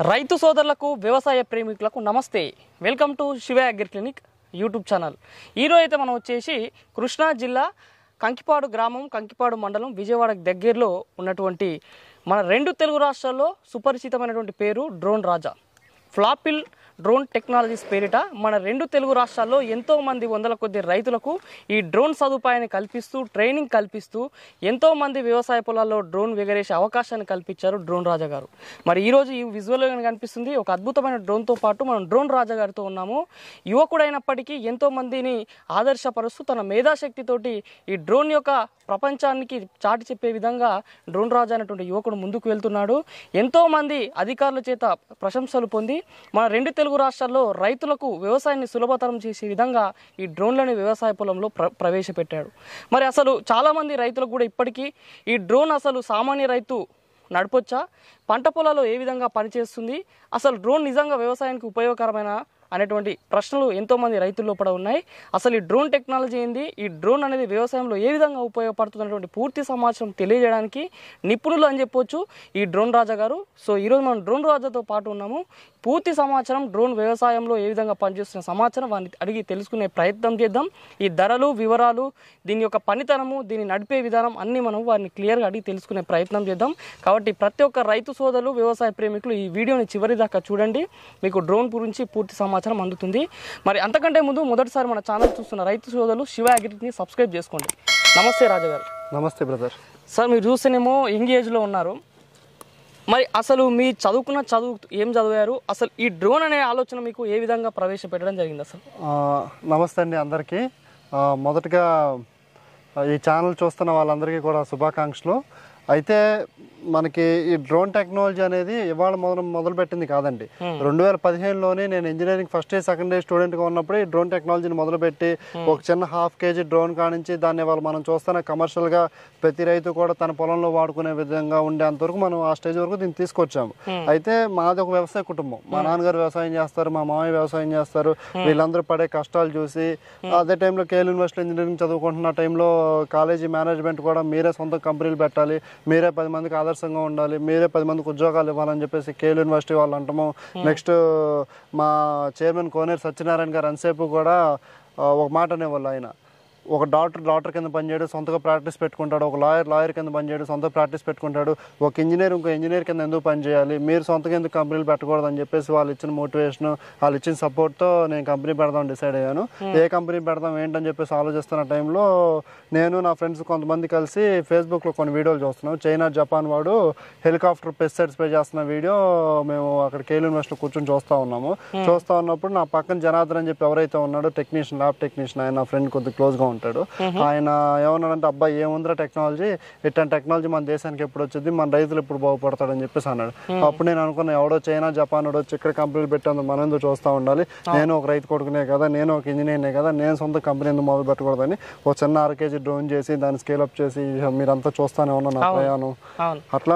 రైతు సోదరులకు వ్యవసాయ ప్రేమికులకు నమస్తే welcome to Shiva agri clinic YouTube channel ఈరోజు అయితే మనం వచ్చేసి కృష్ణా జిల్లా కంకిపాడు గ్రామం కంకిపాడు మండలం విజయవాడ దగ్గరలో ఉన్నటువంటి మన రెండు తెలుగు రాష్ట్రాల్లో సుపరిచితమైనటువంటి పేరు డ్రోన్ రాజా ఫ్లాపిల్ డ్రోన్ టెక్నాలజీస్ పేరిట మన రెండు తెలుగు రాష్ట్రాల్లో ఎంతో మంది వందల కొద్ది రైతులకు ఈ డ్రోన్ సదుపాయాన్ని కల్పిస్తూ ట్రైనింగ్ కల్పిస్తూ ఎంతో మంది వ్యవసాయ పొలాల్లో డ్రోన్ ఎగరేసే అవకాశాన్ని కల్పించారు డ్రోన్ రాజా గారు మరి ఈ రోజు ఈ విజువల్ కనిపిస్తుంది ఒక అద్భుతమైన డ్రోన్తో పాటు మనం డ్రోన్ రాజా గారితో ఉన్నాము యువకుడైనప్పటికీ ఎంతో మందిని ఆదర్శపరుస్తూ తన మేధాశక్తితోటి ఈ డ్రోన్ యొక్క ప్రపంచానికి చాటి చెప్పే విధంగా డ్రోన్ రాజా అనేటువంటి యువకుడు ముందుకు వెళ్తున్నాడు ఎంతో మంది అధికారుల చేత ప్రశంసలు పొంది మన రెండు తెలుగు రాష్ట్రాల్లో రైతులకు వ్యవసాయాన్ని సులభతరం చేసే విధంగా ఈ డ్రోన్లను వ్యవసాయ పొలంలో ప్ర ప్రవేశపెట్టాడు మరి అసలు చాలామంది రైతులకు కూడా ఇప్పటికీ ఈ డ్రోన్ అసలు సామాన్య రైతు నడపొచ్చా పంట పొలాల్లో ఏ విధంగా పనిచేస్తుంది అసలు డ్రోన్ నిజంగా వ్యవసాయానికి ఉపయోగకరమైన అనేటువంటి ప్రశ్నలు ఎంతోమంది రైతుల లోపల ఉన్నాయి అసలు ఈ డ్రోన్ టెక్నాలజీ ఏంది ఈ డ్రోన్ అనేది వ్యవసాయంలో ఏ విధంగా ఉపయోగపడుతుంది అనేటువంటి పూర్తి సమాచారం తెలియజేయడానికి నిపుణులు అని చెప్పొచ్చు ఈ డ్రోన్ రాజా గారు సో ఈరోజు మనం డ్రోన్ రాజాతో పాటు ఉన్నాము పూర్తి సమాచారం డ్రోన్ వ్యవసాయంలో ఏ విధంగా పనిచేస్తున్న సమాచారం వారిని అడిగి తెలుసుకునే ప్రయత్నం చేద్దాం ఈ ధరలు వివరాలు దీని యొక్క పనితనము దీన్ని నడిపే విధానం అన్ని మనం వారిని క్లియర్గా అడిగి తెలుసుకునే ప్రయత్నం చేద్దాం కాబట్టి ప్రతి ఒక్క రైతు సోదరులు వ్యవసాయ ప్రేమికులు ఈ వీడియోని చివరి దాకా చూడండి మీకు డ్రోన్ గురించి పూర్తి సమాచారం అందుతుంది మరి అంతకంటే ముందు మొదటిసారి మన ఛానల్ చూస్తున్న రైతు సోదరులు శివ అగ్రిని సబ్స్క్రైబ్ చేసుకోండి నమస్తే రాజా గారు నమస్తే బ్రదర్ సార్ మీరు చూస్తేనేమో యంగ్ ఏజ్లో ఉన్నారు మరి అసలు మీ చదువుకున్న చదువు ఏం చదివారు అసలు ఈ డ్రోన్ అనే ఆలోచన మీకు ఏ విధంగా ప్రవేశపెట్టడం జరిగింది అసలు ఆ, నమస్తే అండి అందరికీ ఆ, మొదటగా ఆ, ఈ ఛానల్ చూస్తున్న వాళ్ళందరికీ కూడా శుభాకాంక్షలు అయితే మనకి ఈ డ్రోన్ టెక్నాలజీ అనేది ఇవాళ మొదలు మొదలుపెట్టింది కాదండి రెండు వేల పదిహేనులోనే నేను engineering first year second year స్టూడెంట్గా ఉన్నప్పుడు ఈ డ్రోన్ టెక్నాలజీని మొదలుపెట్టి ఒక చిన్న హాఫ్ కేజీ డ్రోన్ కానించి దాన్ని ఇవాళ మనం చూస్తున్న కమర్షియల్గా ప్రతి రైతు కూడా తన పొలంలో వాడుకునే విధంగా ఉండేంతవరకు మనం ఆ స్టేజ్ వరకు దీన్ని తీసుకొచ్చాము అయితే మాది ఒక వ్యవసాయ కుటుంబం మా నాన్నగారు వ్యవసాయం చేస్తారు మా మామయ్య వ్యవసాయం చేస్తారు వీళ్ళందరూ పడే కష్టాలు చూసి అదే టైంలో కేఎల్ యూనివర్సిటీ ఇంజనీరింగ్ చదువుకుంటున్న టైంలో కాలేజీ మేనేజ్మెంట్ కూడా మీరే సొంత కంపెనీలు పెట్టాలి మీరే పది మందికి ఆదర్శంగా ఉండాలి మీరే పది మందికి ఉద్యోగాలు ఇవ్వాలని చెప్పేసి కేఎల్ యూనివర్సిటీ వాళ్ళు అంటాము నెక్స్ట్ మా చైర్మన్ కోనేరు సత్యనారాయణ గారు అంతసేపు కూడా ఆ, ఒక మాట అనేవాళ్ళు ఆయన ఒక డాక్టర్ డాక్టర్ కింద పనిచేయడు సొంతగా ప్రాక్టీస్ పెట్టుకుంటాడు ఒక లాయర్ లాయర్ కింద పనిచేయడు సొంత ప్రాక్టీస్ పెట్టుకుంటాడు ఒక ఇంజనీర్ ఇంకో ఇంజనీర్ కింద ఎందుకు పని చేయాలి మీరు సొంతగా ఎందుకు కంపెనీలు పెట్టకూడదు అని చెప్పేసి వాళ్ళు ఇచ్చిన మోటివేషన్ వాళ్ళు ఇచ్చిన సపోర్ట్తో నేను కంపెనీ పెడదాం డిసైడ్ అయ్యాను ఏ కంపెనీ పెడదాం ఏంటని చెప్పేసి ఆలోచిస్తున్న టైంలో నేను నా ఫ్రెండ్స్ కొంతమంది కలిసి ఫేస్బుక్లో కొన్ని వీడియోలు చూస్తున్నాం చైనా జపాన్ వాడు హెలికాప్టర్ పెస్టిసైడ్ స్ప్రే చేస్తున్న వీడియో మేము అక్కడ కేల్ యూనివర్సిటీలో కూర్చొని చూస్తూ ఉన్నాము చూస్తూ ఉన్నప్పుడు నా పక్కన జనార్దన్ అని చెప్పి ఎవరైతే ఉన్నాడో టెక్నీషియన్ ల్యాబ్ టెక్నీషియన్ ఆయన నా ఫ్రెండ్ కొద్దిగా క్లోజ్గా ఉంటాడు ఆయన ఏమన్నాడంటే అబ్బాయి ఏముందిరా టెక్నాలజీ ఇట్లాంటి టెక్నాలజీ మన దేశానికి ఎప్పుడు వచ్చింది మన రైతులు ఎప్పుడు బాగుపడతాడని చెప్పేసి అన్నాడు అప్పుడు నేను అనుకున్నా ఎవడో చైనా జపాన్ వాడు వచ్చి ఇక్కడ కంపెనీలు పెట్టేందుకు మనం ఎందుకు చూస్తూ ఉండాలి నేను ఒక రైతు కొడుకునే కదా నేను ఒక ఇంజనీర్నే కదా నేను సొంత కంపెనీ ఎందుకు మొదలు పెట్టకూడదని ఒక చిన్న అర కేజీ డ్రోన్ చేసి దాన్ని స్కేల్ అప్ చేసి మీరంతా చూస్తానే ఉన్నా నా ప్రయాణం అవును అట్లా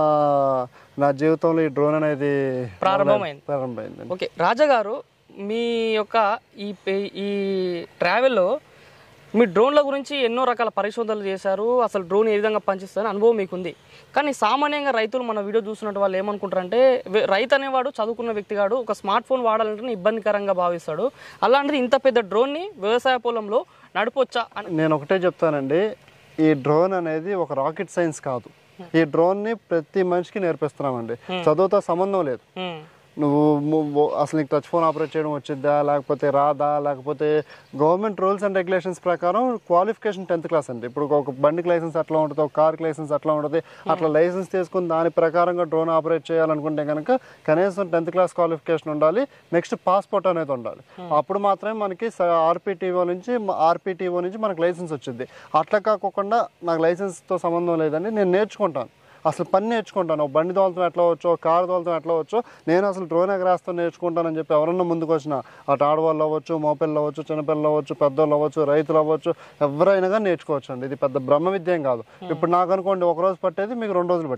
నా జీవితంలో ఈ డ్రోన్ అనేది ప్రారంభమైంది ప్రారంభమైంది ఓకే రాజా గారు మీ యొక్క ఈ పే- ఈ ట్రావెల్లో మీ డ్రోన్ల గురించి ఎన్నో రకాల పరిశోధనలు చేశారు అసలు డ్రోన్ ఏ విధంగా పనిచేస్తుందని అనుభవం మీకుంది కానీ సామాన్యంగా రైతులు మన వీడియో చూసినట్టు వాళ్ళు ఏమనుకుంటారంటే వె- రైతు అనేవాడు చదువుకున్న వ్యక్తిగాడు ఒక స్మార్ట్ ఫోన్ వాడాలంటే ఇబ్బందికరంగా భావిస్తాడు అలాంటిది ఇంత పెద్ద డ్రోన్ని వ్యవసాయ పొలంలో నడపొచ్చా అని నేను ఒకటే చెప్తానండి ఈ డ్రోన్ అనేది ఒక రాకెట్ సైన్స్ కాదు ఈ డ్రోన్ ని ప్రతి మనిషికి నేర్పిస్తున్నామండి చదువుతో సంబంధం లేదు ఉమ్, నువ్వు ము- ము- అసలు నీకు టచ్ ఫోన్ ఆపరేట్ చేయడం వచ్చిద్దా లేకపోతే రాదా లేకపోతే గవర్నమెంట్ రూల్స్ అండ్ రెగ్యులేషన్స్ ప్రకారం క్వాలిఫికేషన్ టెన్త్ క్లాస్ అండి ఇప్పుడు ఒక బండికి లైసెన్స్ అట్లా ఉంటుంది ఒక కార్కి లైసెన్స్ అట్లా ఉంటుంది అట్లా లైసెన్స్ తీసుకుని దాని ప్రకారంగా డ్రోన్ ఆపరేట్ చేయాలనుకుంటే కనుక కనీసం టెన్త్ క్లాస్ క్వాలిఫికేషన్ ఉండాలి నెక్స్ట్ పాస్పోర్ట్ అనేది ఉండాలి అప్పుడు మాత్రమే మనకి ఆర్పిటిఓ నుంచి ఆర్పిటిఓ నుంచి మనకి లైసెన్స్ వచ్చింది అట్లా కాకుండా నాకు లైసెన్స్తో సంబంధం లేదండి నేను నేర్చుకుంటాను అసలు పని నేర్చుకుంటాను ఒక బండి తోలతం ఎట్లా వచ్చో కారు తోలతం ఎట్లా వచ్చో నేను అసలు డ్రోన్ ఎగరేస్తా నేర్చుకుంటానని చెప్పి ఎవరన్నా ముందుకు వచ్చిన అటు ఆడవాళ్ళు అవ్వచ్చు మోపిల్లలు అవ్వచ్చు చిన్నపిల్లలు అవ్వచ్చు పెద్దోళ్ళు అవ్వచ్చు రైతులు అవ్వచ్చు ఎవరైనా కానీ నేర్చుకోవచ్చు అండి ఇది పెద్ద బ్రహ్మ విద్య ఏం కాదు ఇప్పుడు నాకు అనుకోండి ఒక రోజు పట్టేది మీకు రెండు రోజులు పట్టింది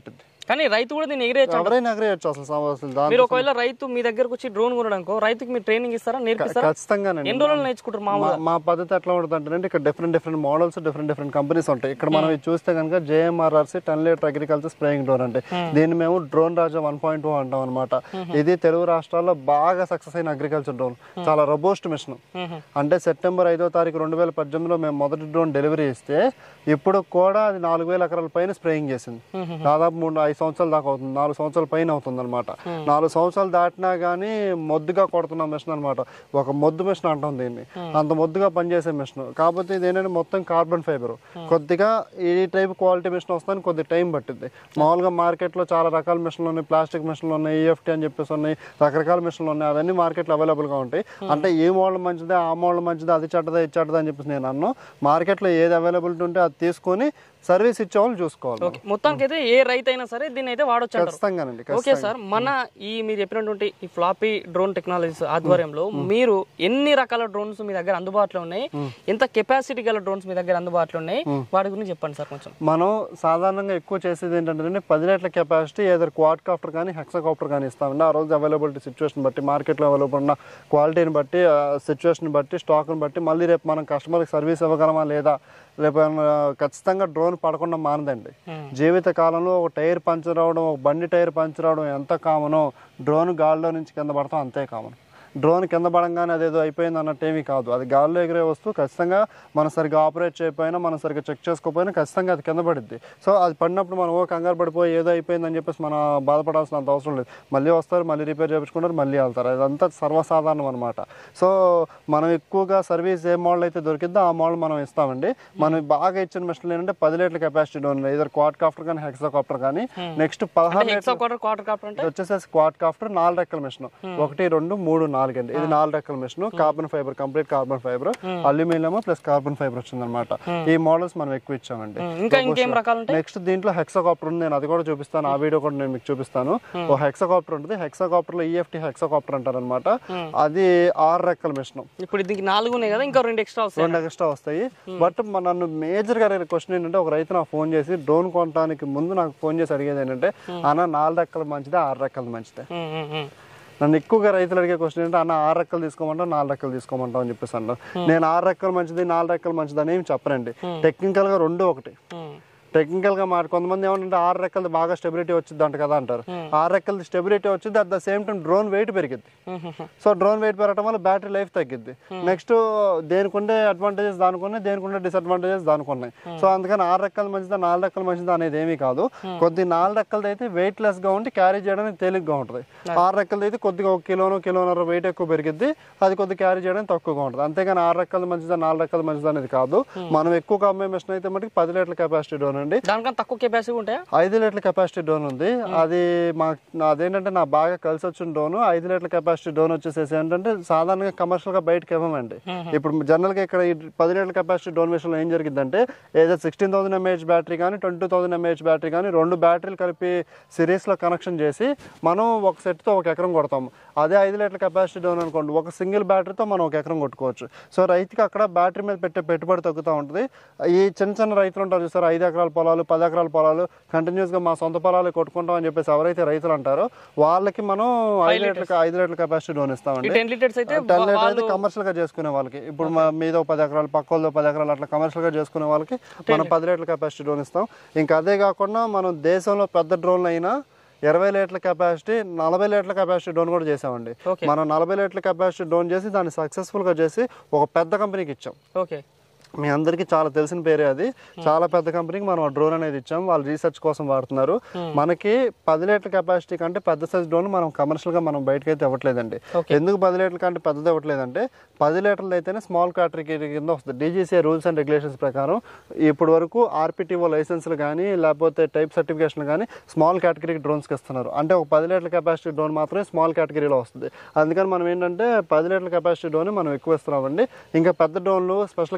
కానీ రైతు కూడా దీన్ని ఎగిరేయచ్చు ఎవరైనా ఎగరేయచ్చు అసలు సమ- అసలు దాని మీరు ఒకవేళ రైతు మీ దగ్గరకు వచ్చి డ్రోన్ కొనడానికి రైతుకి మీరు ట్రైనింగ్ ఇస్తారా నేర్పిస్తారా ఖచ్చితంగానండి ఎన్ని రోజులు నేర్చుకుంటారు మామూలు మా- మా పద్ధతి ఎట్లా ఉంటుంది అంటే ఇక్కడ different different models different different companies ఉంటాయి ఇక్కడ మనం ఇది చూస్తే కనుక JMRRC ten litre agriculture spraying drone అంటే దీన్ని మేము drone Raja one point two అంటాం అనమాట ఇది తెలుగు రాష్ట్రాల్లో బాగా సక్సెస్ అయిన అగ్రికల్చర్ డ్రోన్ చాలా రబోస్ట్ మిషన్ అంటే సెప్టెంబర్ ఐదో తారీఖు రెండు వేల పద్దెనిమిదిలో మేము మొదటి డ్రోన్ డెలివరీ ఇస్తే ఇప్పుడు కూడా అది నాలుగు వేల ఎకరాల పైన స్ప్రేయింగ్ చేసింది దాదాపు మూడు ఐదు సంవత్సరాల దాకా అవుతుంది నాలుగు సంవత్సరాల పైన అవుతుంది అనమాట నాలుగు సంవత్సరాలు దాటినా కానీ మొద్దుగా కొడుతున్న మిషన్ అనమాట ఒక మొద్దు మిషన్ అంటాం దీన్ని అంత మొద్దుగా పనిచేసే మిషన్ కాకపోతే ఇది ఏంటంటే మొత్తం కార్బన్ ఫైబర్ కొద్దిగా ఈ టైప్ క్వాలిటీ మిషన్ వస్తాను కొద్ది టైం పట్టింది మామూలుగా మార్కెట్లో చాలా రకాల మిషన్లు ఉన్నాయి ప్లాస్టిక్ మిషన్లు ఉన్నాయి ఈఎఫ్టీ అని చెప్పేసి ఉన్నాయి రకరకాల మిషన్లు ఉన్నాయి అవన్నీ మార్కెట్లో అవైలబుల్గా ఉంటాయి అంటే ఏ మోడల్ మంచిదే ఆ మోడల్ మంచిదే అది చెడ్డదా ఇది చెడ్డదా అని చెప్పేసి నేను అన్నాను మార్కెట్లో ఏది అవైలబిలిటీ ఉంటే అది తీసుకొని సర్వీస్ ఇచ్చే వాళ్ళు చూసుకోవాలి ఓకే మొత్తానికి అయితే ఏ రైతు అయినా సరే దీన్ని అయితే వాడొచ్చు అంటారు ఖచ్చితంగానండి ఓకే సార్ మన ఈ మీరు చెప్పినటువంటి ఈ ఫ్లాపీ డ్రోన్ టెక్నాలజీస్ ఆధ్వర్యంలో మీరు ఎన్ని రకాల డ్రోన్స్ మీ దగ్గర అందుబాటులో ఉన్నాయి ఎంత కెపాసిటీ గల డ్రోన్స్ మీ దగ్గర అందుబాటులో ఉన్నాయి వాటి గురించి చెప్పండి సార్ కొంచెం మనం సాధారణంగా ఎక్కువ చేసేది ఏంటంటే పది లీటర్ల కెపాసిటీ ఏదో క్వాడ్ కాప్టర్ కానీ హెక్సాకాప్టర్ కానీ ఇస్తామండి ఆ రోజు అవైలబిలిటీ సిచ్యువేషన్ బట్టి మార్కెట్లో అవైలబుల్ ఉన్న క్వాలిటీని బట్టి సిచ్యువేషన్ బట్టి స్టాక్ని బట్టి మళ్ళీ రేపు మనం కస్టమర్కి సర్వీస్ ఇవ్వగలమా లేదా రేపు ఏమన్నా ఖచ్చితంగా డ్రోన్ పడకుండా మానదండి జీవిత కాలంలో ఒక టైర్ పంచర్ అవడం ఒక బండి టైర్ పంచర్ అవడం ఎంత కామనో డ్రోన్ గాల్లో నుంచి కింద పడతాం అంతే కామన్ డ్రోన్ కింద పడంగానే అదేదో అయిపోయింది అన్నట్టు ఏమీ కాదు అది గాల్లో ఎగిరే వస్తువు ఖచ్చితంగా మనం సరిగ్గా ఆపరేట్ చేయకపోయినా మనం సరిగ్గా చెక్ చేసుకోకపోయినా ఖచ్చితంగా అది కింద పడుద్ది సో అది పడినప్పుడు మనం ఓ కంగారు పడిపోయి ఏదో అయిపోయిందని చెప్పేసి మనం బాధపడాల్సిన అంత అవసరం లేదు మళ్ళీ వస్తారు మళ్ళీ రిపేర్ చేయించుకుంటారు మళ్ళీ వెళ్తారు అదంతా సర్వసాధారణం అనమాట సో మనం ఎక్కువగా సర్వీస్ ఏ మోడల్ అయితే దొరికిద్దో ఆ మోడల్ మనం ఇస్తామండి మనం బాగా ఇచ్చిన మిషన్లు ఏంటంటే పది లీటర్ల కెపాసిటీ డ్రోన్ ఇద్దరు క్వాడ్ కాప్టర్ కానీ హెక్సాకాప్టర్ కానీ నెక్స్ట్ పదహారు హెక్సా క్వార్టర్ క్వార్టర్ కాప్టర్ అంటే ఇది వచ్చేసి క్వాడ్ కాప్టర్ నాలుగు రెక్కల మిషన్ ఒకటి రెండు మూడు నాలుగు అండి ఇది నాలుగు రెక్కల machine carbon fibre complete carbon fibre aluminium plus carbon fibre వచ్చిందన్నమాట ఈ మోడల్స్ మనం ఎక్కువ ఇచ్చామండి ఇంకా ఇంకేం రకాలు ఉంటాయి నెక్స్ట్ దీంట్లో హెక్సాకాప్టర్ ఉంది నేను అది కూడా చూపిస్తాను ఆ వీడియో కూడా నేను మీకు చూపిస్తాను ఓ హెక్సాకాప్టర్ ఉంటుంది హెక్సాకాప్టర్ లో ఈఎఫ్టీ హెక్సాకాప్టర్ అంటారు అనమాట అది ఆరు రెక్కల మిషన్ ఇప్పుడు దీనికి నాలుగు ఉన్నాయి కదా ఇంకా రెండు ఎక్స్ట్రా వస్తాయి రెండు ఎక్స్ట్రా వస్తాయి బట్ మ- నన్ను మేజర్ గా క్వశ్చన్ ఏంటంటే ఒక రైతు నాకు ఫోన్ చేసి డ్రోన్ కొనడానికి ముందు నాకు ఫోన్ చేసి అడిగేది ఏంటంటే అన్న నాలుగు రెక్కలు మంచిదా ఆరు రెక్కలు మంచిదే ఉమ్, ఉమ్, ఉమ్. నన్ను ఎక్కువగా రైతులు అడిగే క్వశ్చన్ ఏంటంటే అన్న ఆరు రెక్కలు తీసుకోమంటావు నాలుగు రెక్కలు తీసుకోమంటావు అని చెప్పేసి అన్నారు నేను ఆరు రెక్కలు మంచిది నాలుగు రెక్కలు మంచిది అని ఏమి చెప్పనండి టెక్నికల్ గా రెండు ఒకటి ఉమ్. టెక్నికల్ గా మాట కొంతమంది ఏమంటే ఆరు రెక్కలది బాగా స్టెబిలిటీ వచ్చింది అంట కదా అంటారు ఆరు రెక్కలది స్టెబిలిటీ వచ్చింది at the same time drone weight పెరిగిద్ది ఉమ్, ఉమ్, ఉమ్. సో డ్రోన్ వెయిట్ పెరగడం వల్ల బ్యాటరీ లైఫ్ తగ్గిద్ది నెక్స్ట్ దేనికి ఉండే అడ్వాంటేజెస్ దానికి ఉన్నాయి దేనికి ఉండే డిసడ్వాంటేజెస్ దానికి ఉన్నాయి సో అందుకని ఆరు రెక్కలు మంచిదా నాలుగు రెక్కలు మంచిదా అనేది ఏమీ కాదు కొద్ది నాలుగు రెక్కలది అయితే వెయిట్ లెస్ గా ఉండి క్యారీ చేయడానికి తేలిగ్గా ఉంటుంది ఆరు రెక్కలది అయితే కొద్దిగా ఒక కిలోను కిలోన్నర వెయిట్ ఎక్కువ పెరిగిద్ది అది కొద్దిగా క్యారీ చేయడానికి తక్కువగా ఉంటుంది అంతేగాని ఆరు రెక్కలు మంచిదా నాలుగు రెక్కలు మంచిదా అనేది కాదు మనం ఎక్కువ అమ్మే మిషన్ అయితే మటుకు పది లీటర్ల కెపాసిటీ డ్రోన్ అండి దానికన్నా తక్కువ కెపాసిటీ ఉంటాయా ఐదు లీటర్ల కెపాసిటీ డ్రోన్ ఉంది అది మా నా- అదేంటంటే నా బాగా కలిసి వచ్చిన డ్రోన్ ఐదు లీటర్ల కెపాసిటీ డ్రోన్ వచ్చేసేసి ఏంటంటే సాధారణంగా కమర్షియల్ గా బయటకి ఇవ్వమండి ఇప్పుడు జనరల్ గా ఇక్కడ ఈ పది లీటర్ల కెపాసిటీ డ్రోన్ విషయంలో ఏం జరిగిందంటే ఏదో సిక్స్టీన్ థౌసండ్ ఎంఏహెచ్ బ్యాటరీ కానీ twenty two thousand mAh battery కానీ రెండు బ్యాటరీలు కలిపి సిరీస్ లో కనెక్షన్ చేసి మనం ఒక సెట్ తో ఒక ఎకరం కొడతాము అదే ఐదు లీటర్ల కెపాసిటీ డ్రోన్ అనుకోండి ఒక సింగిల్ బ్యాటరీతో మనం ఒక ఎకరం కొట్టుకోవచ్చు సో రైతుకి అక్కడ బ్యాటరీ మీద పెట్టే పెట్టుబడి తగ్గుతూ ఉంటుంది ఈ చిన్న చిన్న రైతులు ఉంటారు చూసారు ఐదు ఎకరాల పొలాలు పది ఎకరాల పొలాలు కంటిన్యూస్ గా మా సొంత పొలాలు కొట్టుకుంటాం అని చెప్పేసి ఎవరైతే రైతులు అంటారో వాళ్ళకి మనం ఐదు లీటర్ల ఐదు లీటర్ల కెపాసిటీ డ్రోన్ ఈ ఇస్తామండి టెన్ లీటర్స్ అయితే టెన్ లీటర్ అయితే కమర్షియల్ గా చేసుకునే వాళ్ళకి ఇప్పుడు మా మీద ఒక పది ఎకరాలు పక్క వాళ్ళదో పది ఎకరాలు అట్లా కమర్షియల్ గా చేసుకునే వాళ్ళకి మనం పది లీటర్ల కెపాసిటీ డ్రోన్ ఇస్తాం ఇంకా అదే కాకుండా మనం దేశంలో పెద్ద డ్రోన్లు అయినా ఇరవై లీటర్ల కెపాసిటీ నలభై లీటర్ల కెపాసిటీ డ్రోన్ కూడా చేసామండి Okay. మనం నలభై లీటర్ల కెపాసిటీ డ్రోన్ చేసి దాన్ని సక్సెస్ఫుల్ గా చేసి ఒక పెద్ద కంపెనీకి ఇచ్చాం ఓకే మీ అందరికీ చాలా తెలిసిన పేరే అది చాలా పెద్ద కంపెనీకి మనం ఆ డ్రోన్ అనేది ఇచ్చాం వాళ్ళు రీసెర్చ్ కోసం వాడుతున్నారు మనకి పది లీటర్ల కెపాసిటీ కంటే పెద్ద సైజ్ డ్రోన్ మనం కమర్షియల్ గా మనం బయటకి అయితే ఇవ్వట్లేదండి Okay. ఎందుకు పది లీటర్ల కంటే పెద్దది ఇవ్వట్లేదంటే పది లీటర్లు అయితేనే స్మాల్ కేటగిరీ కింద వస్తుంది డీజీసీ రూల్స్ అండ్ రెగ్యులేషన్స్ ప్రకారం ఇప్పటి వరకు ఆర్పిటిఓ లైసెన్స్లు కానీ లేకపోతే టైప్ సర్టిఫికేషన్ కానీ స్మాల్ కేటగిరీ డ్రోన్స్కి ఇస్తున్నారు అంటే ఒక పది లీటర్ల కెపాసిటీ డ్రోన్ మాత్రమే స్మాల్ కేటగిరీలో వస్తుంది అందుకని మనం ఏంటంటే పది లీటర్ల కెపాసిటీ డ్రోన్ మనం ఎక్కువ ఇస్తున్నామండి ఇంకా పెద్ద డ్రోన్లు స్పెషల్ కేటగిరీ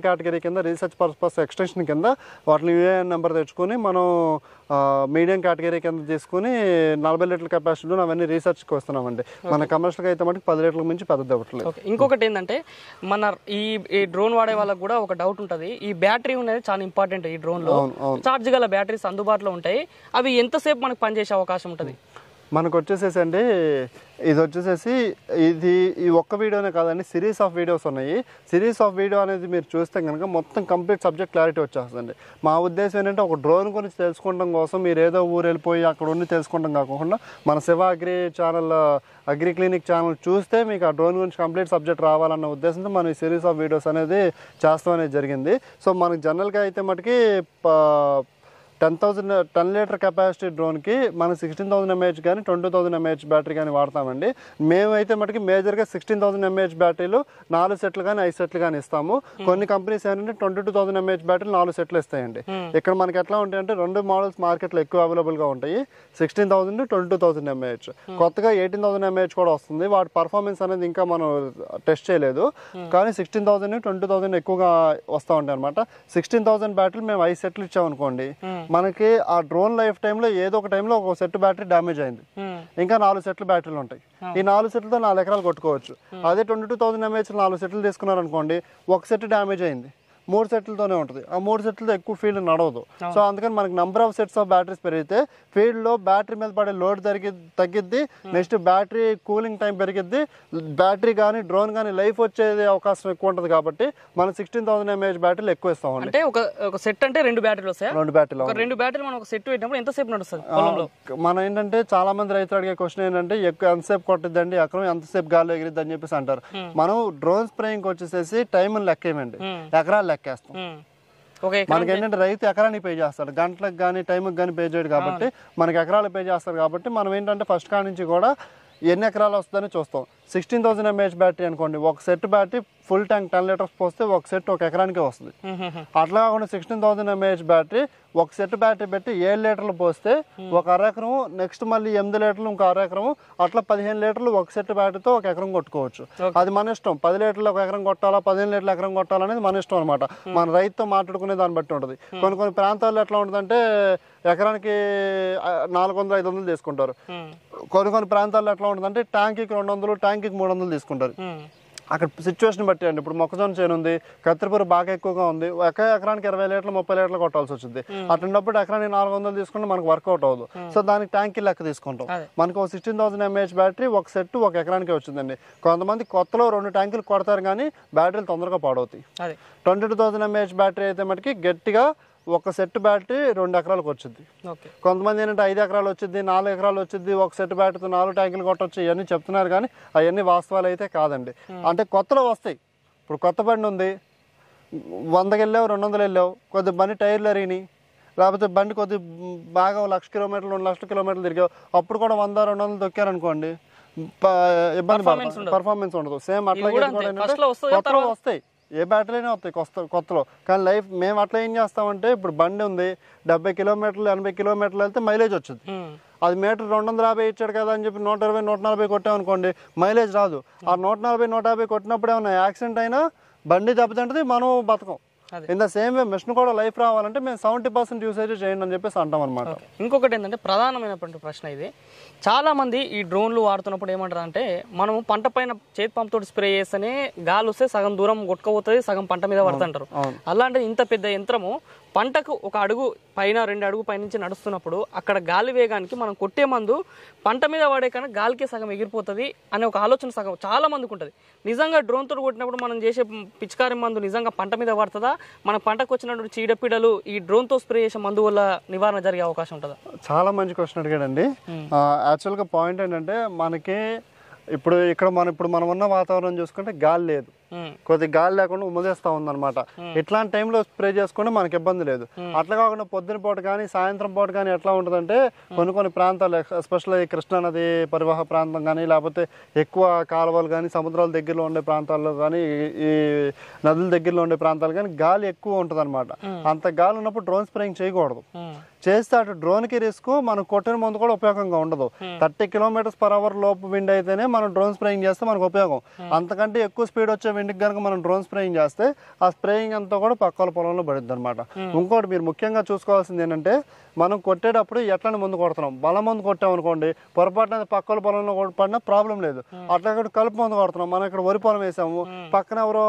కింద రీసెర్చ్ పర్పస్ ఎక్స్టెన్షన్ కింద వాటిని యూఏఎన్ నెంబర్ తెచ్చుకొని మనం మీడియం కేటగిరీ కింద తీసుకుని నలభై లీటర్ల కెపాసిటీ అవన్నీ రీసెర్చ్కి వస్తున్నామండి మన కమర్షియల్గా అయితే మటుకు పది లీటర్ల మించి పెద్దది అవ్వట్లేదు ఓకే ఇంకొకటి ఏంటంటే మన ఈ ఈ డ్రోన్ వాడే వాళ్ళకి కూడా ఒక డౌట్ ఉంటుంది ఈ బ్యాటరీ అనేది చాలా ఇంపార్టెంట్ ఈ డ్రోన్ లో అవును అవును చార్జ్ గల బ్యాటరీస్ అందుబాటులో ఉంటాయి అవి ఎంతసేపు మనకు పనిచేసే అవకాశం ఉంటుంది మనకు వచ్చేసేసి అండి ఇది వచ్చేసేసి ఇది ఈ ఒక్క వీడియోనే కాదండి సిరీస్ ఆఫ్ వీడియోస్ ఉన్నాయి సిరీస్ ఆఫ్ వీడియో అనేది మీరు చూస్తే కనుక మొత్తం కంప్లీట్ సబ్జెక్ట్ క్లారిటీ వచ్చేస్తుంది మా ఉద్దేశం ఏంటంటే ఒక డ్రోన్ గురించి తెలుసుకోవడం కోసం మీరు ఏదో ఊరు వెళ్ళిపోయి అక్కడ ఉండి తెలుసుకోవడం కాకుండా మన Shiva agri channel agri clinic channel చూస్తే మీకు ఆ డ్రోన్ గురించి కంప్లీట్ సబ్జెక్ట్ రావాలన్న ఉద్దేశంతో మనం ఈ సిరీస్ ఆఫ్ వీడియోస్ అనేది చేస్తాం అనేది జరిగింది సో మనకు జనరల్గా అయితే మటుకి ప- ten thousand ten litre capacity డ్రోన్కి మనం సిక్స్టీన్ థౌసండ్ ఎంఏహెచ్ కానీ ట్వంటీ థౌసండ్ ఎంఏహెచ్ బ్యాటరీ కానీ వాడతామండి మేమైతే మటుకి మేజర్గా సిక్స్టీన్ థౌసండ్ ఎంఏహెచ్ బ్యాటరీలు నాలుగు సెట్లు కానీ ఐదు సెట్లు కానీ ఇస్తాము కొన్ని కంపెనీస్ ఏంటంటే ట్వంటీ టూ థౌసండ్ ఎంఏహెచ్ బ్యాటరీలు నాలుగు సెట్లు ఇస్తాయండి ఇక్కడ మనకి ఎట్లా ఉంటాయి అంటే రెండు మోడల్స్ మార్కెట్లో ఎక్కువ అవైలబుల్గా ఉంటాయి sixteen thousand twenty two thousand mAh కొత్తగా ఎయిటీన్ థౌసండ్ ఎంఏహెచ్ కూడా వస్తుంది వాటి పర్ఫార్మెన్స్ అనేది ఇంకా మనం టెస్ట్ చేయలేదు కానీ సిక్స్టీన్ థౌసండ్ ట్వంటీ థౌసండ్ ఎక్కువగా వస్తూ ఉంటాయి అనమాట సిక్స్టీన్ థౌసండ్ బ్యాటరీ మేము ఐదు సెట్లు ఇచ్చామనుకోండి మనకి ఆ డ్రోన్ లైఫ్ టైంలో ఏదో ఒక టైంలో ఒక సెట్ బ్యాటరీ డ్యామేజ్ అయింది Hmm. ఇంకా నాలుగు సెట్లు బ్యాటరీలు ఉంటాయి ఈ నాలుగు సెట్లతో నాలుగు ఎకరాలు కొట్టుకోవచ్చు అదే ట్వంటీ టూ థౌసండ్ ఎంఏహెచ్ నాలుగు సెట్లు తీసుకున్నారనుకోండి ఒక సెట్ డ్యామేజ్ అయింది మూడు సెట్లతోనే ఉంటుంది ఆ మూడు సెట్లతో ఎక్కువ ఫీల్డ్ నడవదు సో అందుకని మనకి number of sets of batteries పెరిగితే ఫీల్డ్లో బ్యాటరీ మీద పడే లోడ్ తగ్గి తగ్గిద్ది నెక్స్ట్ బ్యాటరీ కూలింగ్ టైం పెరిగిద్ది బ్యాటరీ కానీ డ్రోన్ కానీ లైఫ్ వచ్చేది అవకాశం ఎక్కువ ఉంటుంది కాబట్టి మనం సిక్స్టీన్ థౌసండ్ ఎంఏహెచ్ బ్యాటరీలు ఎక్కువ ఇస్తామండి అంటే ఒక ఒక సెట్ అంటే రెండు బ్యాటరీలు వస్తాయా రెండు బ్యాటరీలు ఒక రెండు బ్యాటరీలు మనం ఒక సెట్ పెట్టినప్పుడు ఎంతసేపు నడుస్తుంది పొలంలో మనం ఏంటంటే చాలా మంది రైతులు అడిగే క్వశ్చన్ ఏంటంటే ఎక్కువ ఎంతసేపు కొట్టిద్దండి ఎకరం ఎంతసేపు గాలి ఎగిరిద్ది అని చెప్పేసి అంటారు మనం డ్రోన్ స్ప్రేయింగ్ వచ్చేసేసి టైం లెక్కేయమండి Hmm. ఎకరాలు లెక్కేస్తాం Hmm. ఓకే మనకి ఏంటంటే రైతు ఎకరానికి పే చేస్తాడు గంటలకు కానీ టైంకి కానీ పే చేయడు కాబట్టి మనకి ఎకరాలు పే చేస్తారు కాబట్టి మనం ఏంటంటే ఫస్ట్ కాడ నుంచి కూడా ఎన్ని ఎకరాలు వస్తుందని చూస్తాం సిక్స్టీన్ థౌసండ్ ఎంఏహెచ్ బ్యాటరీ అనుకోండి ఒక set battery full tank ten litres పోస్తే ఒక సెట్ ఒక ఎకరానికే వస్తుంది అట్లా కాకుండా సిక్స్టీన్ థౌసండ్ ఎంఏహెచ్ బ్యాటరీ ఒక సెట్ బ్యాటరీ పెట్టి ఏడు లీటర్లు పోస్తే ఒక అర ఎకరం నెక్స్ట్ మళ్ళీ ఎనిమిది లీటర్లు ఇంకో అర ఎకరం అట్లా పదిహేను లీటర్లు ఒక సెట్ బ్యాటరీతో ఒక ఎకరం కొట్టుకోవచ్చు అది మన ఇష్టం పది లీటర్లు ఒక ఎకరం కొట్టాలా పదిహేను లీటర్లు ఎకరం కొట్టాలనేది మన ఇష్టం అనమాట మన రైతుతో మాట్లాడుకునే దాన్ని బట్టి ఉంటుంది కొన్ని కొన్ని ప్రాంతాల్లో ఎట్లా ఉంటుందంటే ఎకరానికి ఆ, నాలుగు వందలు ఐదు వందలు తీసుకుంటారు కొన్ని కొన్ని ప్రాంతాల్లో ఎట్లా ఉంటుందంటే ట్యాంకీకి రెండు వందలు ట్యాంకీకి మూడు వందలు తీసుకుంటారు అక్కడ సిచ్యువేషన్ బట్టి అండి ఇప్పుడు మొక్కజొన్న చేను ఉంది కత్తిపూర బాగా ఎక్కువగా ఉంది ఒక ఎకరానికి ఇరవై లీటర్లు ముప్పై లీటర్లు కొట్టాల్సి వచ్చింది అటువంటిప్పుడు ఎకరానికి నాలుగు వందలు తీసుకుంటే మనకు వర్కౌట్ అవ్వదు సో దానికి ట్యాంకీ లెక్క తీసుకుంటాం అదే. మనకు ఒక సిక్స్టీన్ థౌసండ్ ఎంఏహెచ్ బ్యాటరీ ఒక సెట్ ఒక ఎకరానికి వచ్చిందండి కొంతమంది కొత్తలో రెండు ట్యాంకులు కొడతారు కానీ బ్యాటరీలు తొందరగా పాడవుతాయి అదే twenty two thousand mAh battery అయితే మటుకి గట్టిగా ఒక సెట్ బ్యాటరీ రెండు ఎకరాలకు వచ్చింది ఓకే కొంతమంది ఏంటంటే ఐదు ఎకరాలు వచ్చింది నాలుగు ఎకరాలు వచ్చింది ఒక సెట్ బ్యాటరీతో నాలుగు ట్యాంకులు కొట్టొచ్చు ఇవన్నీ చెప్తున్నారు కానీ అవన్నీ వాస్తవాలు అయితే కాదండి అంటే కొత్తలో వస్తాయి ఇప్పుడు కొత్త బండి ఉంది వందకి వెళ్ళావు రెండు వందలు వెళ్ళావు కొద్ది బండి టైర్లు అరిగినాయి లేకపోతే బండి కొద్ది బాగా ఒక లక్ష కిలోమీటర్లు రెండు లక్షల కిలోమీటర్లు తిరిగావు అప్పుడు కూడా వంద రెండు వందలు దొక్కారనుకోండి ప- ఇబ్బంది పడతాం పర్ఫార్మెన్స్ ఉండదు సేమ్ అట్లా కూడా ఇది కూడా అంతే. ఏంటంటే First లో వస్తాయి, కొత్తలో వస్తాయి ఏ బ్యాటరీనే వస్తాయి కొత్త కొత్తలో కానీ లైఫ్ మేము అట్లా ఏం చేస్తామంటే ఇప్పుడు బండి ఉంది డెబ్బై కిలోమీటర్లు ఎనభై కిలోమీటర్లు వెళ్తే మైలేజ్ వచ్చింది అది మీటర్ రెండు వందల యాభై ఇచ్చాడు కదా అని చెప్పి నూట ఇరవై నూట నలభై కొట్టామనుకోండి మైలేజ్ రాదు ఆ నూట నలభై నూట యాభై కొట్టినప్పుడు ఏమన్నా యాక్సిడెంట్ అయినా బండి దెబ్బతింటది మనం బతకం అదే. In the same way machine కూడా లైఫ్ రావాలంటే మేము సెవెంటీ పర్సెంట్ యూసేజ్ చేయండి అని చెప్పేసి అంటాం అనమాట ఓకే. ఇంకొకటి ఏంటంటే ప్రధానమైనటువంటి ప్రశ్న ఇది చాలా మంది ఈ డ్రోన్లు వాడుతున్నప్పుడు ఏమంటారు అంటే మనం పంట పైన చేతి పంప్ తోటి స్ప్రే చేస్తేనే గాలి వస్తే సగం దూరం కొట్టుకపోతుంది సగం పంట మీద పడుతుంటారు అవును. అలాంటి ఇంత పెద్ద యంత్రము పంటకు ఒక అడుగు పైన రెండు అడుగు పైనుంచి నడుస్తున్నప్పుడు అక్కడ గాలి వేగానికి మనం కొట్టే మందు పంట మీద పడే కన్నా గాలికే సగం ఎగిరిపోతుంది అనే ఒక ఆలోచన సగం చాలా మందికి ఉంటుంది నిజంగా డ్రోన్ తోటి కొట్టినప్పుడు మనం చేసే పిచికారి మందు నిజంగా పంట మీద పడుతుందా మన పంటకు వచ్చినటువంటి చీడపీడలు ఈ డ్రోన్ తో స్ప్రే చేసే మందు వల్ల నివారణ జరిగే అవకాశం ఉంటుందా చాలా మంచి క్వశ్చన్ అడిగాడండి యాక్చువల్గా పాయింట్ ఏంటంటే మనకి ఇప్పుడు ఇక్కడ మనం ఇప్పుడు మనం ఉన్న వాతావరణం చూసుకుంటే గాలి లేదు ఉమ్. కొద్ది గాలి లేకుండా ఉమ్మదేస్తా ఉందన్నమాట ఇట్లాంటి టైంలో స్ప్రే చేసుకుంటే మనకి ఇబ్బంది లేదు అట్లా కాకుండా పొద్దున పూట కానీ సాయంత్రం పూట కానీ ఎట్లా ఉంటుందంటే కొన్ని కొన్ని ప్రాంతాలు ఎస్పెషల్లీ కృష్ణా నది పరివాహ ప్రాంతం కానీ లేకపోతే ఎక్కువ కాలువలు కానీ సముద్రాల దగ్గరలో ఉండే ప్రాంతాల్లో కానీ ఈ- ఈ నదుల దగ్గరలో ఉండే ప్రాంతాలు కానీ గాలి ఎక్కువ ఉంటుంది అంత గాలి ఉన్నప్పుడు డ్రోన్ స్ప్రేయింగ్ చేయకూడదు ఉమ్. చేస్తే అటు డ్రోన్ కి రిస్క్ మనం కొట్టిన మందు కూడా ఉపయోగంగా ఉండదు థర్టీ కిలోమీటర్స్ పర్ అవర్ లోపు విండ్ అయితేనే మనం డ్రోన్ స్ప్రేయింగ్ చేస్తే మనకు ఉపయోగం అంతకంటే ఎక్కువ స్పీడ్ వచ్చే ఎండుకి కనుక మనం డ్రోన్ స్ప్రేయింగ్ చేస్తే ఆ స్ప్రేయింగ్ అంతా కూడా పక్క వాళ్ళ పొలంలో పడుద్ది అనమాట ఇంకోటి మీరు ముఖ్యంగా చూసుకోవాల్సింది ఏంటంటే మనం కొట్టేటప్పుడు ఎట్లని ముందు కొడుతున్నాం బలం ముందు కొట్టాం అనుకోండి పొరపాటున పక్క వాళ్ళ పొలంలో కూడా పడినా ప్రాబ్లం లేదు అట్లా ఇక్కడ కలుపు ముందు కొడుతున్నాం మనం ఇక్కడ వరి పొలం వేసాము పక్కన ఎవరో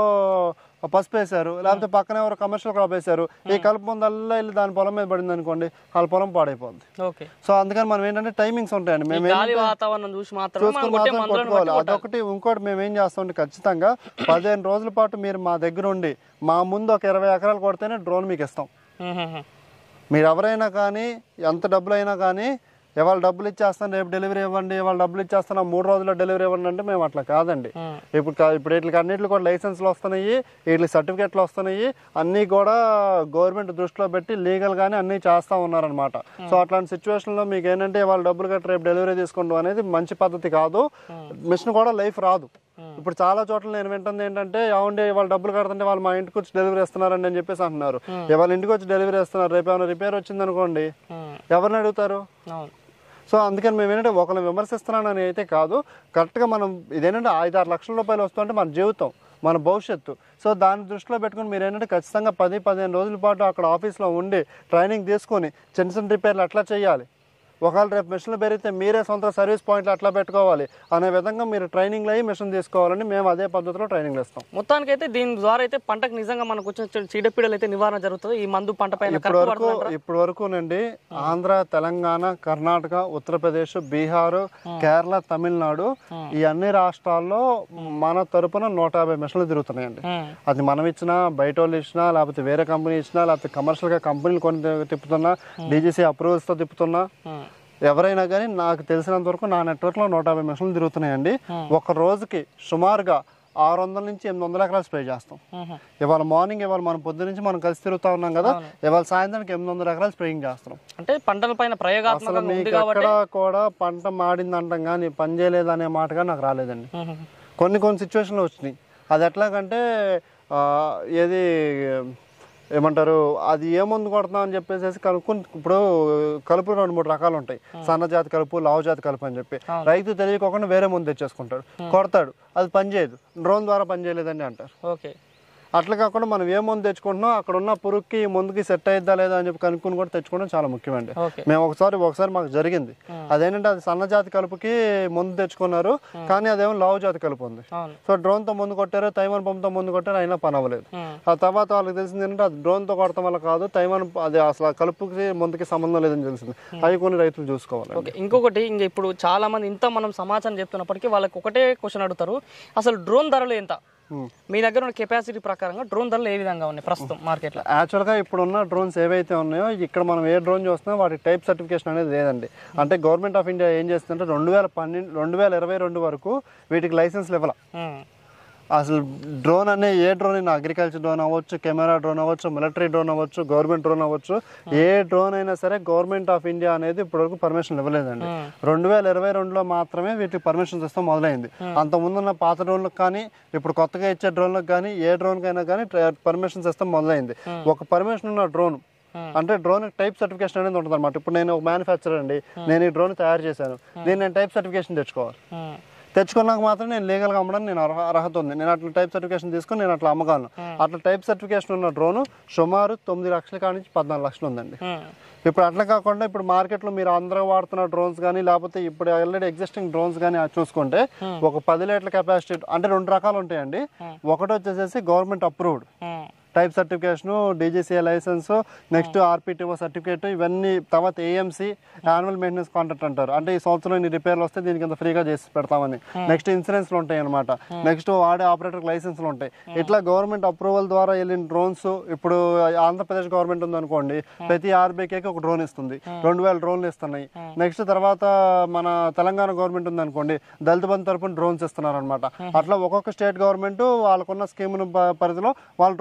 పసుపు వేశారు లేకపోతే పక్కన ఎవరో కమర్షియల్ క్రాప్ వేశారు ఈ కలుపు ముందల్లా వెళ్ళి దాని పొలం మీద పడింది అనుకోండి వాళ్ళ పొలం పాడైపోద్ది ఓకే సో అందుకని మనం ఏంటంటే టైమింగ్స్ ఉంటాయండి మేము గాలి వాతావరణం చూసి మాత్రమే మనం చూసుకుని కొట్టే మాత్రం మందులను కొట్టుకోవాలి బట్టి కొట్టాలి. అదొకటి ఇంకోటి మేము ఏం చేస్తామంటే ఖచ్చితంగా పదిహేను రోజుల పాటు మీరు మా దగ్గర ఉండి మా ముందు ఒక ఇరవై ఎకరాలు కొడితేనే డ్రోన్ మీకు ఇస్తాం ఉమ్, ఉమ్, ఉమ్. మీరు ఎవరైనా కానీ ఎంత డబ్బులు అయినా కానీ ఇవాళ డబ్బులు ఇచ్చేస్తాను రేపు డెలివరీ ఇవ్వండి ఇవాళ డబ్బులు ఇచ్చేస్తాను మూడు రోజుల్లో డెలివరీ ఇవ్వండి అంటే మేము అట్లా కాదండి ఉమ్. ఇప్పుడు కా- ఇప్పుడు వీటికి అన్నింటిలో కూడా లైసెన్స్లు వస్తున్నాయి వీటికి సర్టిఫికెట్లు వస్తున్నాయి అన్నీ కూడా గవర్నమెంట్ దృష్టిలో పెట్టి లీగల్ గానే అన్నీ చేస్తూ ఉన్నారనమాట సో అట్లాంటి సిచ్యువేషన్లో మీకు ఏంటంటే వాళ్ళు డబ్బులు కట్టి రేపు డెలివరీ తీసుకుంటాం అనేది మంచి పద్ధతి కాదు మిషన్ కూడా లైఫ్ రాదు ఇప్పుడు చాలా చోట్ల నేను వింటుంది ఏంటంటే ఏమండి వాళ్ళు డబ్బులు కడుతుంటే వాళ్ళు మా ఇంటికి వచ్చి డెలివరీ ఇస్తున్నారండి అని చెప్పేసి అంటున్నారు వాళ్ళ ఇంటికి వచ్చి డెలివరీ ఇస్తున్నారు రేపు ఏమైనా రిపేర్ వచ్చింది అనుకోండి ఉమ్. ఎవరిని అడుగుతారు అవును సో అందుకని మేము ఏంటంటే ఒకరిని విమర్శిస్తున్నానని అయితే కాదు కరెక్ట్గా మనం ఇదేంటంటే ఐదు ఆరు లక్షల రూపాయలు వస్తుంటే మన జీవితం మన భవిష్యత్తు సో దాన్ని దృష్టిలో పెట్టుకుని మీరు ఏంటంటే ఖచ్చితంగా పది పదిహేను రోజుల పాటు అక్కడ ఆఫీస్లో ఉండి ట్రైనింగ్ తీసుకొని చిన్న చిన్న రిపేర్లు ఎట్లా చేయాలి ఒకవేళ రేపు మిషన్లు పెరిగితే మీరే సొంత సర్వీస్ పాయింట్లు అట్లా పెట్టుకోవాలి అనే విధంగా మీరు ట్రైనింగ్లో అయ్యి మిషన్ తీసుకోవాలని మేము అదే పద్ధతిలో ట్రైనింగ్ ఇస్తాం మొత్తానికి అయితే దీని ద్వారా అయితే పంటకు నిజంగా మనకు వచ్చిన చీడపీడలు అయితే నివారణ జరుగుతుంది ఈ మందు పంట పైన ఇప్పటి కరెక్ట్ వరకు పడుతుందంటారా? ఇప్పటి వరకు నండి ఆంధ్ర తెలంగాణ కర్ణాటక ఉత్తరప్రదేశ్ బీహార్ కేరళ తమిళనాడు ఈ అన్ని రాష్ట్రాల్లో మన తరపున నూట యాభై మిషన్లు తిరుగుతున్నాయండి ఉమ్. అది మనం ఇచ్చినా బయట వాళ్ళు ఇచ్చినా లేకపోతే వేరే కంపెనీ ఇచ్చినా లేకపోతే కమర్షియల్ గా కంపెనీలు కొన్ని తిప్పుతున్నా డీజీసీ అప్రూవల్స్ తో తిప్పుతున్నా ఉమ్. ఎవరైనా కానీ నాకు తెలిసినంత వరకు నా నెట్వర్క్ లో నూట యాభై మిషన్లు తిరుగుతున్నాయండి ఒక రోజుకి సుమారుగా ఆరు వందల నుంచి ఎనిమిది వందల ఎకరాలు స్ప్రే చేస్తాం ఉమ్. ఇవాళ మార్నింగ్ ఇవాళ మనం పొద్దు నుంచి మనం కలిసి తిరుగుతా ఉన్నాం కదా ఇవాళ సాయంత్రానికి ఎనిమిది వందల ఎకరాలు స్ప్రేయింగ్ చేస్తున్నాం అంటే పంటల పైన అసలు ప్రయోగాత్మకంగా ఉంది మీకు కాబట్టి ఎక్కడ కూడా పంట మాడింది అంటాం కానీ పని చేయలేదు అనే మాట కానీ నాకు రాలేదండి ఉమ్. కొన్ని కొన్ని సిచ్యువేషన్లు వచ్చినాయి అది ఎట్లాగంటే ఆ, ఏది ఏమంటారు అది ఏ మందు కొడతాం అని చెప్పేసి కలుపుకుని ఇప్పుడు కలుపు రెండు మూడు రకాలు ఉంటాయి సన్న జాతి కలుపు లావు జాతి కలుపు అని చెప్పి రైతు తెలియకోకుండా వేరే మందు తెచ్చేసుకుంటాడు కొడతాడు అది పని చేయదు డ్రోన్ ద్వారా పని చేయలేదని అంటారు ఓకే అట్లా కాకుండా మనం ఏ మందు తెచ్చుకుంటున్నాం అక్కడ ఉన్న పురుగుకి ఈ మందుకి సెట్ అయిద్దా లేదా అని చెప్పి కనుక్కొని కూడా తెచ్చుకోవడం చాలా ముఖ్యమండి ఓకే మేము ఒకసారి ఒకసారి మాకు జరిగింది అదేంటంటే అది సన్న జాతి కలుపుకి ముందు తెచ్చుకున్నారు కానీ అదేమో లావు జాతి కలుపు ఉంది అవును సో డ్రోన్ తో ముందు కొట్టారు తైవాన్ పంపుతో ముందు కొట్టారు అయినా పని అవ్వలేదు ఉమ్. ఆ తర్వాత వాళ్ళకి తెలిసింది ఏంటంటే అది డ్రోన్ తో కొడతాం వల్ల కాదు తైవాన్ అది అసలు ఆ కలుపుకి ముందుకి సంబంధం లేదని తెలిసింది అవి కొన్ని రైతులు చూసుకోవాలి ఓకే ఇంకొకటి ఇంక ఇప్పుడు చాలా మంది ఇంత మనం సమాచారం చెప్తున్నప్పటికీ వాళ్ళకి ఒకటే క్వశ్చన్ అడుగుతారు అసలు డ్రోన్ ధరలు ఎంత మీ దగ్గర ఉన్న కెపాసిటీ ప్రకారంగా డ్రోన్ ధరలు ఏ విధంగా ఉన్నాయి ప్రస్తుతం మార్కెట్లో యాక్చువల్గా ఇప్పుడున్న డ్రోన్స్ ఏవైతే ఉన్నాయో ఇక్కడ మనం ఏ డ్రోన్ చూస్తున్నామో వాటి టైప్ సర్టిఫికేషన్ అనేది లేదండి అంటే గవర్నమెంట్ ఆఫ్ ఇండియా ఏం చేస్తుందంటే రెండు వేల పన్నెండు రెండు వేల ఇరవై రెండు వరకు వీటికి లైసెన్స్ ఇవ్వాల అసలు డ్రోన్ అనే ఏ డ్రోన్ అయినా అగ్రికల్చర్ డ్రోన్ అవ్వచ్చు కెమెరా డ్రోన్ అవ్వచ్చు మిలిటరీ డ్రోన్ అవ్వచ్చు గవర్నమెంట్ డ్రోన్ అవ్వచ్చు ఏ డ్రోన్ అయినా సరే గవర్నమెంట్ ఆఫ్ ఇండియా అనేది ఇప్పటివరకు పర్మిషన్ ఇవ్వలేదండి రెండు వేల ఇరవై రెండులో మాత్రమే వీటికి పర్మిషన్ ఇస్తాం మొదలైంది అంత ముందున్న పాత డ్రోన్లకు కానీ ఇప్పుడు కొత్తగా ఇచ్చే డ్రోన్లకు కానీ ఏ డ్రోన్ కైనా కానీ పర్మిషన్స్ ఇస్తాం మొదలైంది ఒక పర్మిషన్ ఉన్న డ్రోన్ అంటే డ్రోన్ టైప్ సర్టిఫికేషన్ అనేది ఉంటుంది అనమాట ఇప్పుడు నేను ఒక మ్యానుఫ్యాక్చరర్ అండి నేను ఈ డ్రోన్ తయారు చేశాను దీన్ని నేను టైప్ సర్టిఫికేషన్ తెచ్చుకోవాలి తెచ్చుకున్నాక మాత్రం నేను లీగల్గా అమ్మడానికి నేను అర్హ- అర్హత ఉంది నేను అట్లా టైప్ సర్టిఫికేషన్ తీసుకుని నేను అట్లా అమ్మగలను అట్లా టైప్ సర్టిఫికేషన్ ఉన్న డ్రోన్ సుమారు తొమ్మిది లక్షల కాడి నుంచి పద్నాలుగు లక్షలు ఉందండి ఇప్పుడు అట్లా కాకుండా ఇప్పుడు మార్కెట్లో మీరు అందరూ వాడుతున్న డ్రోన్స్ కానీ లేకపోతే ఇప్పుడు ఆల్రెడీ ఎగ్జిస్టింగ్ డ్రోన్స్ కానీ చూసుకుంటే ఒక పది లీటర్ల కెపాసిటీ అంటే రెండు రకాలు ఉంటాయండి ఒకటి వచ్చేసేసి government approved type certification DGCA licence next RPTO certificate ఇవన్నీ తర్వాత ఏఎంసీ యాన్యువల్ మెయింటెనెన్స్ కాంట్రాక్ట్ అంటారు అంటే ఈ సంవత్సరం ఇన్ని రిపేర్లు వస్తే దీనికి ఇంత ఫ్రీగా చేసి పెడతామని నెక్స్ట్ ఇన్సూరెన్స్లు ఉంటాయి అనమాట నెక్స్ట్ వాడే ఆపరేటర్ లైసెన్స్లు ఉంటాయి ఇట్లా గవర్నమెంట్ అప్రూవల్ ద్వారా వెళ్ళిన డ్రోన్స్ ఇప్పుడు ఆంధ్రప్రదేశ్ గవర్నమెంట్ ఉంది అనుకోండి ప్రతి ఆర్బీకేకి ఒక డ్రోన్ ఇస్తుంది రెండు వేల డ్రోన్లు ఇస్తున్నాయి నెక్స్ట్ తర్వాత మన తెలంగాణ గవర్నమెంట్ ఉంది అనుకోండి దళిత బంధు తరపున డ్రోన్స్ ఇస్తున్నారు అనమాట అట్లా ఒక్కొక్క స్టేట్ గవర్నమెంట్ వాళ్ళకున్న స్కీమ్ పరిధిలో వాళ్ళు డ్రోన్స్ ఇస్తున్నారు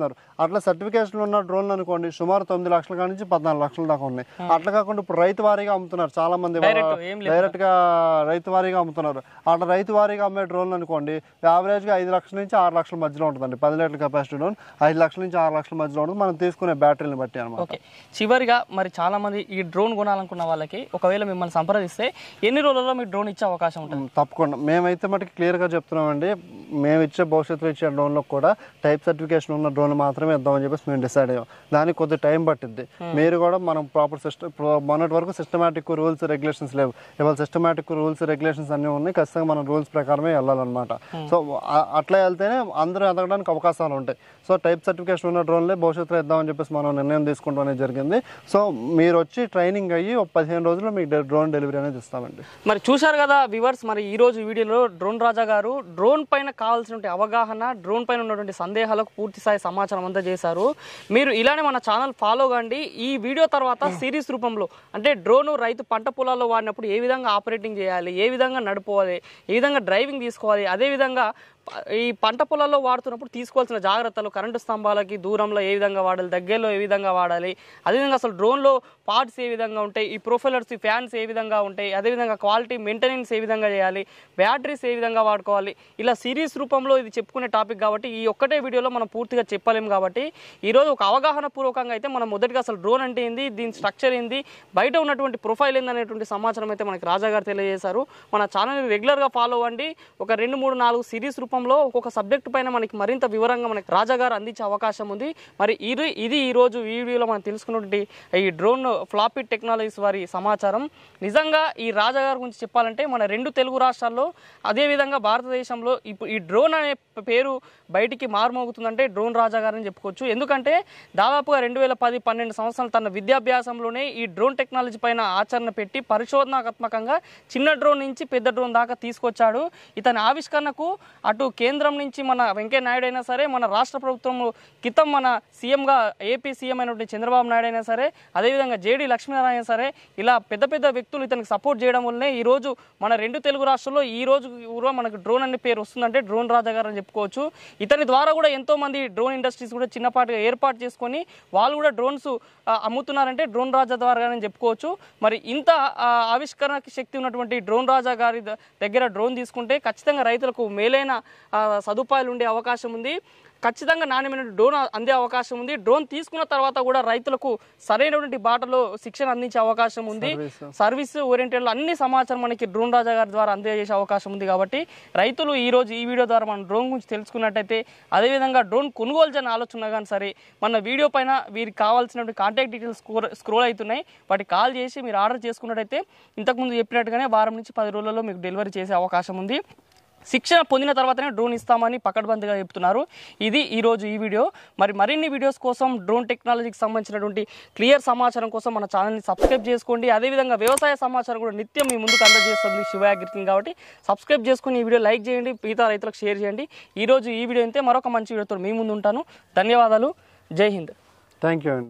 అమ్ముతున్నారు అట్లా సర్టిఫికేషన్ ఉన్న డ్రోన్లు అనుకోండి సుమారు తొమ్మిది లక్షల కాడ నుంచి పద్నాలుగు లక్షల దాకా ఉన్నాయి అట్లా కాకుండా ఇప్పుడు రైతు వారీగా అమ్ముతున్నారు చాలా మంది Direct, ఏం లేదు. డైరెక్ట్ గా రైతు వారీగా అమ్ముతున్నారు అట్లా రైతు వారీగా అమ్మే డ్రోన్లు అనుకోండి యావరేజ్ గా ఐదు లక్షల నుంచి ఆరు లక్షల మధ్యలో ఉంటుందండి పది లీటర్ల కెపాసిటీ డ్రోన్ ఐదు లక్షల నుంచి ఆరు లక్షల మధ్యలో ఉంటుంది మనం తీసుకునే బ్యాటరీని బట్టి అనమాట ఓకే చివరిగా మరి చాలా మంది ఈ డ్రోన్ కొనాలనుకున్న వాళ్ళకి ఒకవేళ మిమ్మల్ని సంప్రదిస్తే ఎన్ని రోజుల్లో మీకు డ్రోన్ ఇచ్చే అవకాశం ఉంటుంది తప్పకుండా మేమైతే మటుకు క్లియర్గా చెప్తున్నామండి మేము ఇచ్చే భవిష్యత్తులో ఇచ్చే డ్రోన్లో కూడా టైప్ సర్టిఫికేషన్ ఉన్న డ్రోన్ మాత్రమే ఇద్దామని చెప్పేసి మేము డిసైడ్ అయ్యాం దానికి కొద్ది టైం పట్టింది మీరు కూడా మనం ప్రాపర్ సిస్టమ్ మొన్నటి వరకు సిస్టమేటిక్ రూల్స్ రెగ్యులేషన్స్ లేవు ఇవాళ సిస్టమేటిక్ రూల్స్ రెగ్యులేషన్స్ అన్నీ ఉన్నాయి ఖచ్చితంగా మనం రూల్స్ ప్రకారమే వెళ్ళాలన్నమాట సో ఆ- అట్లా వెళ్తేనే అందరూ ఎదగడానికి అవకాశాలు ఉంటాయి సో టైప్ సర్టిఫికేషన్ ఉన్న డ్రోన్లే భవిష్యత్తులో ఇద్దామని చెప్పేసి మనం నిర్ణయం తీసుకుంటాం అనేది జరిగింది సో మీరు వచ్చి ట్రైనింగ్ అయ్యి ఒక పదిహేను రోజుల్లో మీకు డ్రోన్ డెలివరీ అనేది ఇస్తామండి మరి చూశారు కదా వివర్స్ మరి ఈ రోజు వీడియోలో డ్రోన్ రాజా గారు డ్రోన్ పైన కావాల్సినటువంటి అవగాహన డ్రోన్ పైన ఉన్నటువంటి సందేహాలకు పూర్తి స్థాయి సమాచారం అంతా చేశారు మీరు ఇలానే మన ఛానల్ ఫాలో కండి ఈ వీడియో తర్వాత సిరీస్ రూపంలో అంటే డ్రోన్ రైతు పంట పొలాల్లో వాడినప్పుడు ఏ విధంగా ఆపరేటింగ్ చేయాలి ఏ విధంగా నడుపుకోవాలి ఏ విధంగా డ్రైవింగ్ తీసుకోవాలి అదే విధంగా ప- ఈ పంట పొలాల్లో వాడుతున్నప్పుడు తీసుకోవాల్సిన జాగ్రత్తలు కరెంటు స్తంభాలకి దూరంలో ఏ విధంగా వాడాలి దగ్గరలో ఏ విధంగా వాడాలి అదేవిధంగా అసలు డ్రోన్లో పార్ట్స్ ఏ విధంగా ఉంటాయి ఈ ప్రొఫైలర్స్ ఈ ఫ్యాన్స్ ఏ విధంగా ఉంటాయి అదేవిధంగా క్వాలిటీ మెయింటెనెన్స్ ఏ విధంగా చేయాలి బ్యాటరీస్ ఏ విధంగా వాడుకోవాలి ఇలా సిరీస్ రూపంలో ఇది చెప్పుకునే టాపిక్ కాబట్టి ఈ ఒక్కటే వీడియోలో మనం పూర్తిగా చెప్పలేము కాబట్టి ఈరోజు ఒక అవగాహన పూర్వకంగా అయితే మనం మొదటిగా అసలు డ్రోన్ అంటే ఏంది దీని స్ట్రక్చర్ ఏంది బయట ఉన్నటువంటి ప్రొఫైల్ ఏంది అనేటువంటి సమాచారం అయితే మనకి రాజా గారు తెలియజేశారు మన ఛానల్ని రెగ్యులర్గా ఫాలో అవ్వండి ఒక రెండు మూడు నాలుగు సిరీస్ రూపంలో ఒక్కొక్క సబ్జెక్ట్ పైన మనకి మరింత వివరంగా మనకి రాజా గారు అందించే అవకాశం ఉంది మరి ఇది ఇది ఈ రోజు ఈ వీడియోలో మనం తెలుసుకున్నటువంటి ఈ డ్రోన్ ఫ్లాపీ టెక్నాలజీస్ వారి సమాచారం నిజంగా ఈ రాజా గారి గురించి చెప్పాలంటే మన రెండు తెలుగు రాష్ట్రాల్లో అదేవిధంగా భారతదేశంలో ఇప్పుడు ఈ డ్రోన్ అనే పేరు బయటికి మారుమోగుతుందంటే డ్రోన్ రాజా గారని చెప్పుకోవచ్చు ఎందుకంటే దాదాపుగా రెండు వేల పది పన్నెండు సంవత్సరాలు తన విద్యాభ్యాసంలోనే ఈ డ్రోన్ టెక్నాలజీ పైన ఆచరణ పెట్టి పరిశోధనాత్మకంగా చిన్న డ్రోన్ నుంచి పెద్ద డ్రోన్ దాకా తీసుకొచ్చాడు ఇతని ఆవిష్కరణకు అటు కేంద్రం నుంచి మన వెంకయ్య నాయుడు అయినా సరే మన రాష్ట్ర ప్రభుత్వం క్రితం మన సీఎంగా ఏపీ సీఎం అయినటువంటి చంద్రబాబు నాయుడు అయినా సరే అదేవిధంగా జేడీ లక్ష్మీనారాయణ సరే ఇలా పెద్ద పెద్ద వ్యక్తులు ఇతనికి సపోర్ట్ చేయడం వల్లనే ఈ రోజు మన రెండు తెలుగు రాష్ట్రాల్లో ఈ రోజు కూడా మనకు డ్రోన్ అనే పేరు వస్తుందంటే డ్రోన్ రాజా గారు అని చెప్పుకోవచ్చు ఇతని ద్వారా కూడా ఎంతో మంది డ్రోన్ ఇండస్ట్రీస్ కూడా చిన్నపాటిగా ఏర్పాటు చేసుకొని వాళ్ళు కూడా డ్రోన్స్ అమ్ముతున్నారంటే డ్రోన్ రాజా ద్వారా అని చెప్పుకోవచ్చు మరి ఇంత ఆ, ఆవిష్కరణ శక్తి ఉన్నటువంటి డ్రోన్ రాజా గారి ద- దగ్గర డ్రోన్ తీసుకుంటే ఖచ్చితంగా రైతులకు మేలైన ఆ, సదుపాయాలు ఉండే అవకాశం ఉంది ఖచ్చితంగా నాణ్యమైన డ్రోన్ అందే అవకాశం ఉంది డ్రోన్ తీసుకున్న తర్వాత కూడా రైతులకు సరైనటువంటి బాటలో శిక్షణ అందించే అవకాశం ఉంది సర్వీస్ ఓరియంటెడ్ అన్ని సమాచారం మనకి డ్రోన్ రాజా గారి ద్వారా అందజేసే అవకాశం ఉంది కాబట్టి రైతులు ఈ రోజు ఈ వీడియో ద్వారా మనం డ్రోన్ గురించి తెలుసుకున్నట్టయితే అదేవిధంగా డ్రోన్ కొనుగోలు చేయని ఆలోచన కానీ సరే మన వీడియో పైన వీరికి కావాల్సినటువంటి కాంటాక్ట్ డీటెయిల్స్ స్క్రోల్ అవుతున్నాయి వాటికి కాల్ చేసి మీరు ఆర్డర్ చేసుకున్నట్టయితే ఇంతకుముందు చెప్పినట్టుగానే వారం నుంచి పది రోజులలో మీకు డెలివరీ చేసే అవకాశం ఉంది శిక్షణ పొందిన తర్వాతనే డ్రోన్ ఇస్తామని పకడ్బందీగా చెప్తున్నారు ఇది ఈ రోజు ఈ వీడియో మరి మరిన్ని వీడియోస్ కోసం డ్రోన్ టెక్నాలజీకి సంబంధించినటువంటి క్లియర్ సమాచారం కోసం మన ఛానల్ని సబ్స్క్రైబ్ చేసుకోండి అదేవిధంగా వ్యవసాయ సమాచారం కూడా నిత్యం మీ ముందుకు అందజేస్తుంది శివ అగ్రికింగ్ కాబట్టి సబ్స్క్రైబ్ చేసుకుని ఈ వీడియో లైక్ చేయండి మిగతా రైతులకు షేర్ చేయండి ఈ రోజు ఈ వీడియో అయితే మరొక మంచి వీడియోతో మీ ముందు ఉంటాను ధన్యవాదాలు జై హింద్ థ్యాంక్ యూ అండి